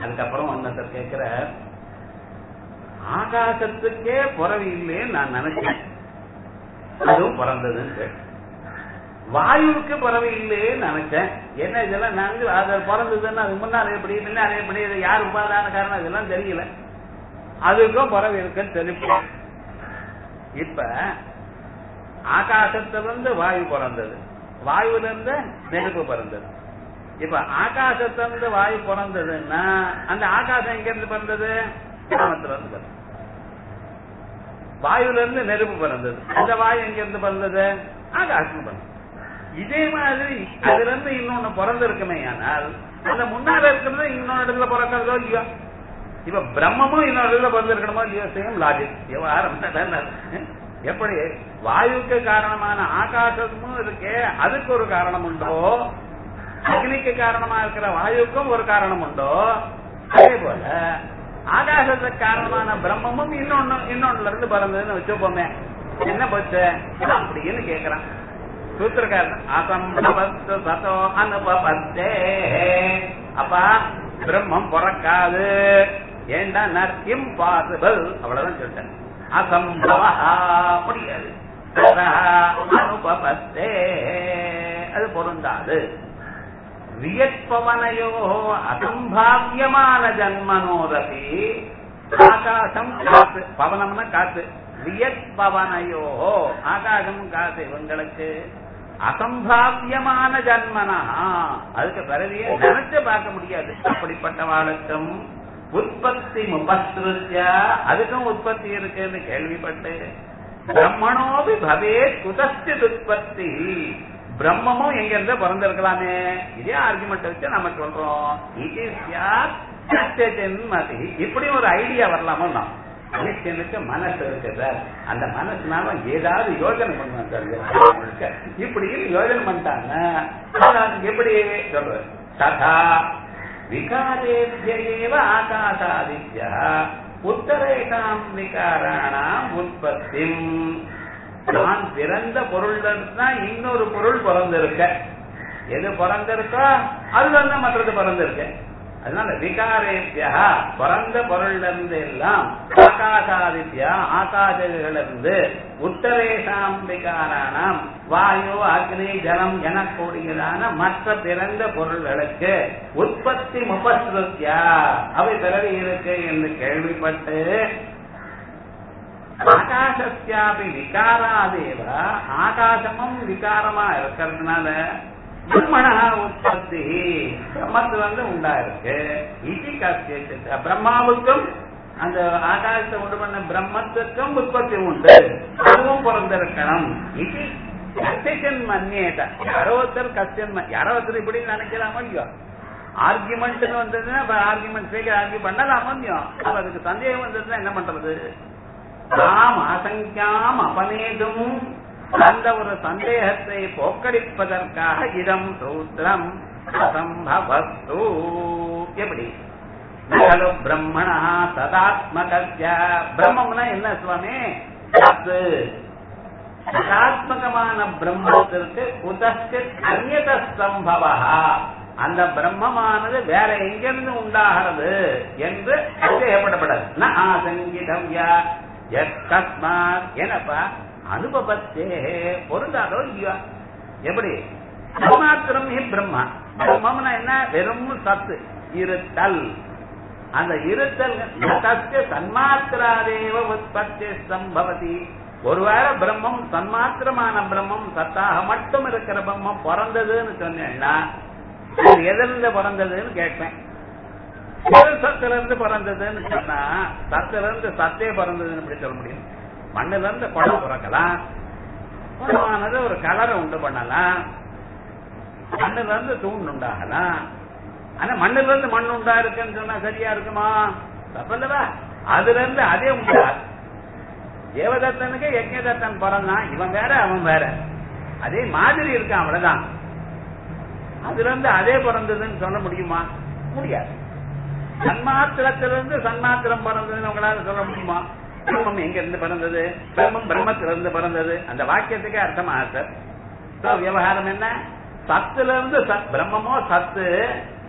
அதுக்கப்புறம் ஒன்னத்தர் கேட்கிற ஆகாசத்துக்கே பிறவி இல்லைன்னு நான் நினைச்சேன் அதுவும் பிறந்ததுன்னு கேட்டேன் வாயுவுக்கு பிறவி இல்லையே நினைச்சேன் என்ன இதெல்லாம் நான் அது பிறந்ததுன்னு அது முன்னாடி எப்படி பின்னாடி எப்படி இது யார் உபாதான காரணம் இதெல்லாம் தெரியல அதுக்கும் பிறவி இருக்குன்னு தெரியும் இப்ப ஆகாசத்திலிருந்து வாயு பிறந்தது வாயுல இருந்து நெருப்பு பிறந்தது இப்ப ஆகாசத்திலிருந்து வாயு பிறந்ததுன்னா அந்த ஆகாசம் எங்க இருந்து பிறந்தது கிராமத்துல இருந்து பிறந்தது வாயுல இருந்து நெருப்பு பிறந்தது அந்த வாயு எங்க இருந்து பிறந்தது ஆகாசம் பிறந்தது இதே மாதிரி அதுல இருந்து இன்னொன்னு பிறந்திருக்குமே ஆனால் அந்த முன்னால இருக்கிறது இன்னொரு இடத்துல பிறக்கிறதோ இல்லையோ இப்ப பிரம்மமும் இன்னொரு இடத்துல பிறந்திருக்கணுமோ இல்லையோ சேம் லாஜிக் விவகாரம் எப்படி வாயுக்கு காரணமான ஆகாசமும் இருக்கே அதுக்கு ஒரு காரணம் உண்டோ அக்னிக்கு காரணமா இருக்கிற வாயுக்கும் ஒரு காரணம் உண்டோ அதே போல ஆகாசத்துக்கு காரணமான பிரம்மமும் இன்னொன்னு இன்னொன்னுல இருந்து பிறந்ததுன்னு வச்சுப்போமே என்ன போச்சு அப்படின்னு கேக்குறான் சூத்திரக்காரன் அசம்பவத்து சதோ அனுபவத்தே அப்பா பிரம்மம் பிறக்காது ஏண்டா நர் இம்பாசிபிள் அவ்வளவுதான் சொல்லிட்டேன் அசம்பவ முடியாது அனுபவத்தே அது பொருந்தாது வியட்பவனையோ அசம்பாவியமான ஜன்மனோரபி ஆகாசம் காத்து பவனம்னா காத்து வியட்பவனையோ ஆகாசம் காத்து இவங்களுக்கு அசம்பாவியமான ஜன்மனா அதுக்கு பிறவியே நினைச்சு பார்க்க முடியாது அப்படிப்பட்ட வாழக்கம் உற்பத்தி முபஸ்ருத்திய அதுக்கும் உற்பத்தி இருக்குன்னு கேள்விப்பட்டு பிரம்மணோபி பவே குதஸ்தித் உற்பத்தி பிரம்மமும் எங்க இருந்து பிறந்திருக்கலாமே இதே ஆர்குமெண்ட் வச்சு நம்ம சொல்றோம் இது மதி இப்படி ஒரு ஐடியா வரலாமோ நான் மனுஷனுக்கு மனசு இருக்கு சார் அந்த மனசுனால ஏதாவது யோஜனை பண்ணுவாங்க சார் இப்படி யோஜனை பண்ணிட்டாங்க எப்படி சொல்ற ததா விகாரேபியேவ ஆகாசாதித்ய உத்தரேகாம் விகாராணாம் உற்பத்தி நான் பிறந்த பொருள் தான் இன்னொரு பொருள் பிறந்திருக்க எது பிறந்திருக்கோ அதுல மற்றது பிறந்திருக்க அதனால விகாரேபியா பிறந்த பொருள்ல இருந்து எல்லாம் ஆகாசாதித்யா ஆகாசிலிருந்து உத்தரேசாம் விகாராணம் வாயு அக்னி ஜலம் எனக்கூடியதான மற்ற பிறந்த பொருள்களுக்கு உற்பத்தி முபஸ்ருத்தியா அவை பிறவி இருக்கு என்று கேள்விப்பட்டு ஆகாசியாபி விகாராதேவ ஆகாசமும் விகாரமா இருக்கிறதுனால பிரம்மணா உற்பத்தி பிரம்மத்து வந்து உண்டாயிருக்கு இது கஷ்ட பிரம்மாவுக்கும் அந்த ஆகாசத்தை உண்டு பண்ண பிரம்மத்துக்கும் உற்பத்தி உண்டு அதுவும் பிறந்திருக்கணும் இது கஷ்டன் மன்னியத யாரோ ஒருத்தர் கஷ்டன் யாரோ ஒருத்தர் இப்படி நினைக்கலாமோ இல்லையோ ஆர்குமெண்ட் வந்ததுன்னா ஆர்குமெண்ட் சீக்கிரம் ஆர்கியூ பண்ணலாமோ இல்லையோ அப்ப அதுக்கு சந்தேகம் வந்ததுன்னா என்ன பண்றது நாம் அசங்கியாம் அபநேதும் அந்த ஒரு சந்தேகத்தை போக்கடிப்பதற்காக இடம் சூத்திரம் அசம்பவஸ்து எப்படி நகலு பிரம்மணா சதாத்மகஸ்ய பிரம்மம்னா என்ன சுவாமி சத்து சதாத்மகமான பிரம்மத்திற்கு குதஸ்து அந்நத சம்பவா அந்த பிரம்மமானது வேற எங்கிருந்து உண்டாகிறது என்று சந்தேகப்படப்படாது ந ஆசங்கிதவ்யா எஸ்மாத் எனப்பா அனுபவத்தே பொருந்தாதோ இல்லையா எப்படி மாத்திரம் ஹி பிரம்மா பிரம்மம்னா என்ன வெறும் சத்து இருத்தல் அந்த இருத்தல் சத்திய சன்மாத்திராதேவ உற்பத்தி சம்பவதி ஒருவேளை பிரம்மம் சன்மாத்திரமான பிரம்மம் சத்தாக மட்டும் இருக்கிற பிரம்மம் பிறந்ததுன்னு சொன்னேன்னா இது எதிர்ந்து பிறந்ததுன்னு கேட்பேன் சத்துல இருந்து பிறந்ததுன்னு சொன்னா சத்துல இருந்து சத்தே பிறந்ததுன்னு எப்படி சொல்ல முடியும் மண்ணுல இருந்து குடம் பிறக்கலாம் குடமானது ஒரு கலரை உண்டு பண்ணலாம் மண்ணுல இருந்து தூண் உண்டாகலாம் ஆனா மண்ணுல இருந்து மண் உண்டா இருக்குன்னு சொன்னா சரியா இருக்குமா தப்பல்லவா அதுல இருந்து அதே உண்டா தேவதத்தனுக்கு யஜ்யதத்தன் பிறந்தான் இவன் வேற அவன் வேற அதே மாதிரி இருக்கான் அவ்வளவுதான் அதுல இருந்து அதே பிறந்ததுன்னு சொல்ல முடியுமா முடியாது சன்மாத்திரத்திலிருந்து சன்மாத்திரம் பிறந்ததுன்னு உங்களால சொல்ல முடியுமா பிரம்மம் எங்க இருந்து பிறந்தது பிரம்மம் பிரம்மத்திலிருந்து பிறந்தது அந்த வாக்கியத்துக்கு அர்த்தமா சார் விவகாரம் என்ன சத்துல இருந்து பிரம்மமோ சத்து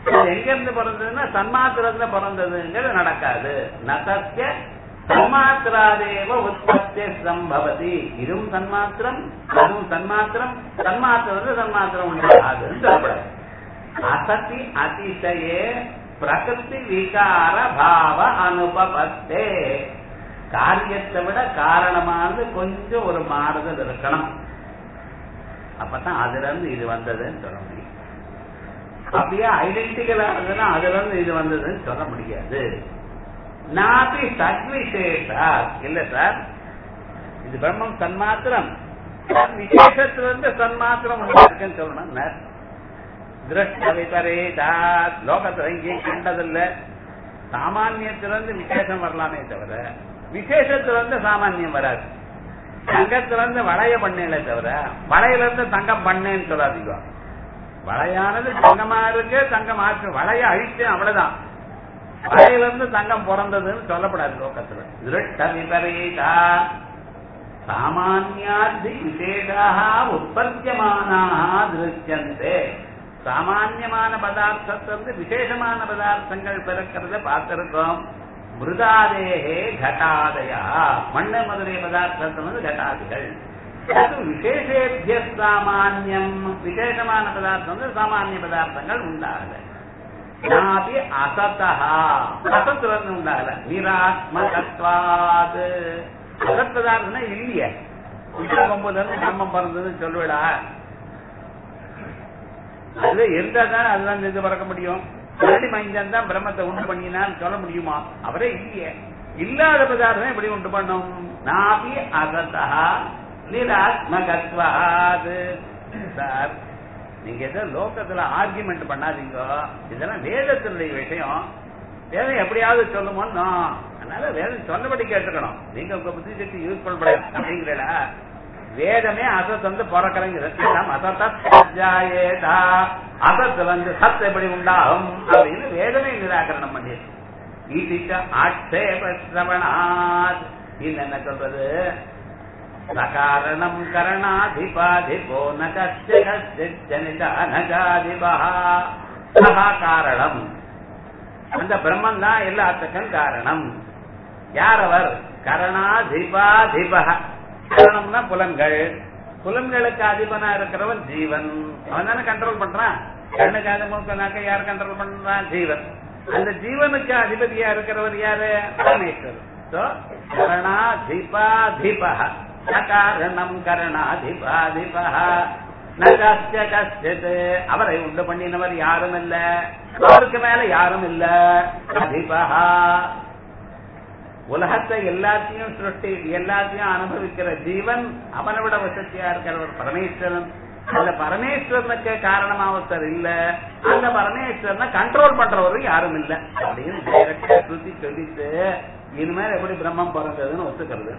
அது எங்க இருந்து பிறந்ததுன்னா சன்மாத்திரத்துல பிறந்ததுங்கிறது நடக்காது நசத்திய சன்மாத்திராதேவ உற்பத்தி சம்பவதி இதுவும் சன்மாத்திரம் அதுவும் சன்மாத்திரம் சன்மாத்திரம் சன்மாத்திரம் உண்டாகுதுன்னு சொல்லப்படாது அசதி அதிசயே பிரகிருதி விகார பாவ அனுபவத்தே காரியத்தை விட காரணமானது கொஞ்சம் ஒரு மாறுதல் இருக்கணும் அப்பதான் அதுல இருந்து இது வந்ததுன்னு சொல்ல முடியும் அப்படியே ஐடென்டிக்கலா இருந்ததுன்னா அதுல இருந்து இது வந்ததுன்னு சொல்ல முடியாது நாபி சத்விசேஷா இல்ல சார் இது பிரம்மம் சன்மாத்திரம் விசேஷத்திலிருந்து சன்மாத்திரம் இருக்குன்னு சொல்லணும் திருஷ்ட விபரீதா லோகத்துல எங்கேயும் கண்டதில்ல சாமானியத்திலிருந்து விசேஷம் வரலாமே தவிர விசேஷத்திலிருந்து சாமானியம் வராது தங்கத்திலிருந்து வளைய பண்ணல தவிர வளையில இருந்து தங்கம் பண்ணேன்னு சொல்லாதீங்க வளையானது தங்கமா இருக்கு தங்கம் ஆற்று வளைய அழிச்சேன் அவ்வளவுதான் வளையில இருந்து தங்கம் பிறந்ததுன்னு சொல்லப்படாது லோகத்துல திருஷ்ட விபரீதா சாமானியாதி விசேஷாக உற்பத்தியமானாக திருஷ்யந்தே சாமான்யமான பதார்த்தத்திலிருந்து விசேஷமான பதார்த்தங்கள் பிறக்கிறத பார்த்திருக்கோம் மிருதாதேகே கட்டாதயா மண்ணு முதலிய பதார்த்தத்திலிருந்து கட்டாதிகள் விசேஷேபிய சாமானியம் விசேஷமான பதார்த்தம் வந்து சாமானிய பதார்த்தங்கள் உண்டாகல நாபி அசதா அசத்திலிருந்து உண்டாகல நிராத்மகத்வாது அசத் பதார்த்தம் இல்லையே ஒன்பதுல இருந்து கர்மம் பிறந்ததுன்னு சொல்லுவிடா அது இருந்தா தான் அதுதான் இது பறக்க முடியும் மறுபடி மைந்தன் தான் பிரம்மத்தை உண்டு பண்ணினான்னு சொல்ல முடியுமா அவரே இல்லையே இல்லாத பதார்த்தம் எப்படி உண்டு பண்ணும் நாபி அசதா நிராத்மகத்வாது சார் நீங்க ஏதோ லோகத்துல ஆர்குமெண்ட் பண்ணாதீங்க இதெல்லாம் வேதத்தினுடைய விஷயம் வேதம் எப்படியாவது சொல்லுமோன்னு அதனால வேதம் சொன்னபடி கேட்டுக்கணும் நீங்க உங்க புத்தி சக்தி யூஸ் பண்ண அப்படிங்கிறா வேதமே அசத் வந்து பிறக்கலைங்கிறது அசத்தா அசத்து வந்து சத் எப்படி உண்டாகும் அப்படின்னு வேதமே நிராகரணம் பண்ணி ஈட்டிக்க ஆட்சேப சிரவணாத் என்ன சொல்றது சகாரணம் கரணாதிபாதிபோ ந கஷ்ட கஷ்டிஜனிதா நகாதிபா சகா காரணம் அந்த பிரம்மன் தான் எல்லாத்துக்கும் காரணம் யார் அவர் கரணாதிபாதிப கரணம்னா புலன்கள் புலன்களுக்கு அதிபனா இருக்கிறவன் ஜீவன் அவன் தானே கண்ட்ரோல் பண்றான் கண்ணுக்காக மூக்கனாக்க யார் கண்ட்ரோல் பண்றான் ஜீவன் அந்த ஜீவனுக்கு அதிபதியா இருக்கிறவர் யாரு பரமேஸ்வரர் கரணாதிபாதிப காரணம் கரணாதிபாதிப நகஸ்ய கஷ்டித் அவரை உண்டு பண்ணினவர் யாரும் இல்ல அவருக்கு மேல யாரும் இல்ல அதிபஹா உலகத்தை எல்லாத்தையும் சுருட்டி எல்லாத்தையும் அனுபவிக்கிற ஜீவன் அவனை விட வசதியா இருக்கிறவர் பரமேஸ்வரன் அந்த பரமேஸ்வரனுக்கு காரணமா ஒருத்தர் இல்ல அந்த பரமேஸ்வரனை கண்ட்ரோல் பண்றவரும் யாரும் இல்ல அப்படின்னு டைரக்டா சுத்தி சொல்லிட்டு இனிமேல் எப்படி பிரம்மம் பிறந்ததுன்னு ஒத்துக்கிறது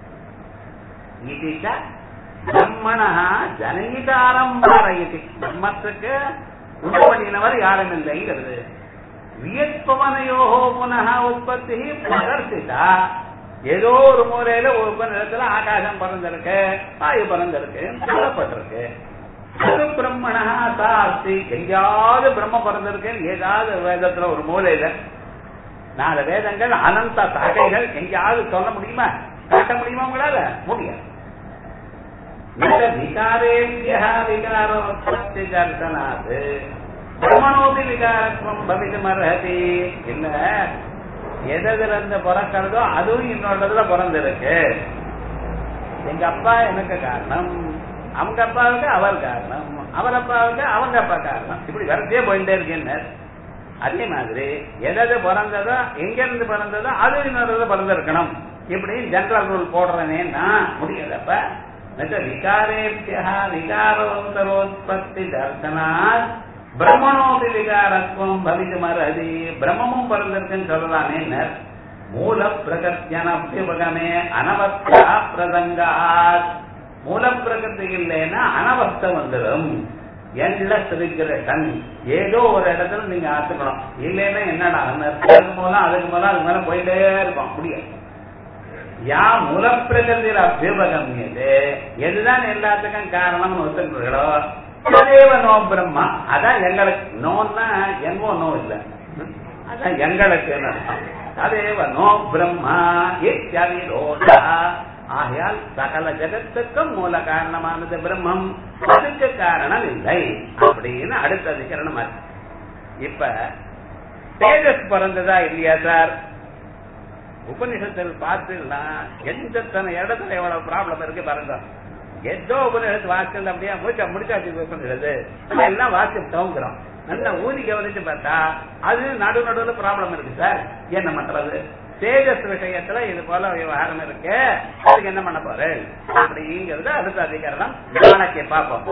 இதுக்க பிரம்மணா ஜனகிதாரம்பாரயதி பிரம்மத்துக்கு உண்டு பண்ணினவர் யாரும் இல்லைங்கிறது வியத்பவனையோகோ புனக உற்பத்தி பிரதர்சிதா ஏதோ ஒரு மூலையில ஒரு இடத்துல ஆகாசம் பறந்திருக்கு வாயு பறந்திருக்கு சொல்லப்பட்டிருக்கு அது பிரம்மணா சாஸ்தி எங்கேயாவது பிரம்ம பிறந்திருக்கு ஏதாவது வேதத்துல ஒரு மூலையில நாலு வேதங்கள் அனந்த சாகைகள் எங்கேயாவது சொல்ல முடியுமா காட்ட முடியுமா உங்களால முடியாது விகாரேபியா விகாரோத்பத்தி தர்சனாது பிரம்மணோதி விகாரத்துவம் பவிதம் அர்ஹதி இல்ல எதுல இருந்து பிறக்கிறதோ அதுவும் இன்னொன்றதுல பிறந்திருக்கு எங்க அப்பா எனக்கு காரணம் அவங்க அப்பாவுக்கு அவர் காரணம் அவர் அப்பாவுக்கு அவங்க அப்பா காரணம் இப்படி வரதே போயிட்டே இருக்கேன்னு அதே மாதிரி எதாவது பிறந்ததோ எங்க இருந்து பிறந்ததோ அது இன்னொரு பிறந்திருக்கணும் இப்படி ஜெனரல் ரூல் போடுறேனேன்னா முடியாதப்ப விகாரேபியா விகாரோத்தரோத்பத்தி தர்சனாத் பிரம்மனோதி விகாரத்துவம் பவிதுமரதி பிரம்மமும் பிறந்திருக்குன்னு சொல்லலாமே மூல பிரகத்தியனபியுபகமே அனவஸ்தா பிரசங்காத் மூல பிரகதி இல்லைன்னா அனவஸ்த வந்துடும் என்லெஸ் ரிக்ரெஷன் ஏதோ ஒரு இடத்துல நீங்க ஆத்துக்கணும் இல்லைன்னா என்னடா அதுக்கு மூலம் அதுக்கு மூலம் அதுக்கு மேல போயிட்டே இருக்கும் முடியாது யா மூலப்பிரகதியில் அபியுபகமியது எதுதான் எல்லாத்துக்கும் காரணம்னு ஒத்துக்கிறீங்களோ ததேவ நோ பிரம்மா அதான் எங்களுக்கு நோன்னா என்வோ நோ இல்ல அதான் எங்களுக்கு அர்த்தம் ததேவ நோ பிரம்மா இத்யவிரோதா ஆகையால் சகல ஜெகத்துக்கும் மூல காரணமானது பிரம்மம் அதுக்கு காரணம் இல்லை அப்படின்னு அடுத்த அதிகரணம் ஆச்சு இப்ப தேஜஸ் பிறந்ததா இல்லையா சார் உபனிஷத்தில் பார்த்தீங்கன்னா எந்தத்தனை இடத்துல எவ்வளவு ப்ராப்ளம் இருக்கு பாருங்க ஏதோ உபனிஷத்து வாசல் அப்படியே முடிச்சா முடிச்சாச்சு உபனிஷத்து நம்ம எல்லாம் வாசிட்டோங்கிறோம் நல்லா ஊதி கவனிச்சு பார்த்தா அது நடு நடுவுல ப்ராப்ளம் இருக்கு சார் என்ன பண்றது தேஜஸ் விஷயத்துல இது போல விவகாரம் இருக்கு அதுக்கு என்ன பண்ண போறேன் அப்படிங்கறது அடுத்த அதிகாரம் நாளைக்கு பார்ப்போம்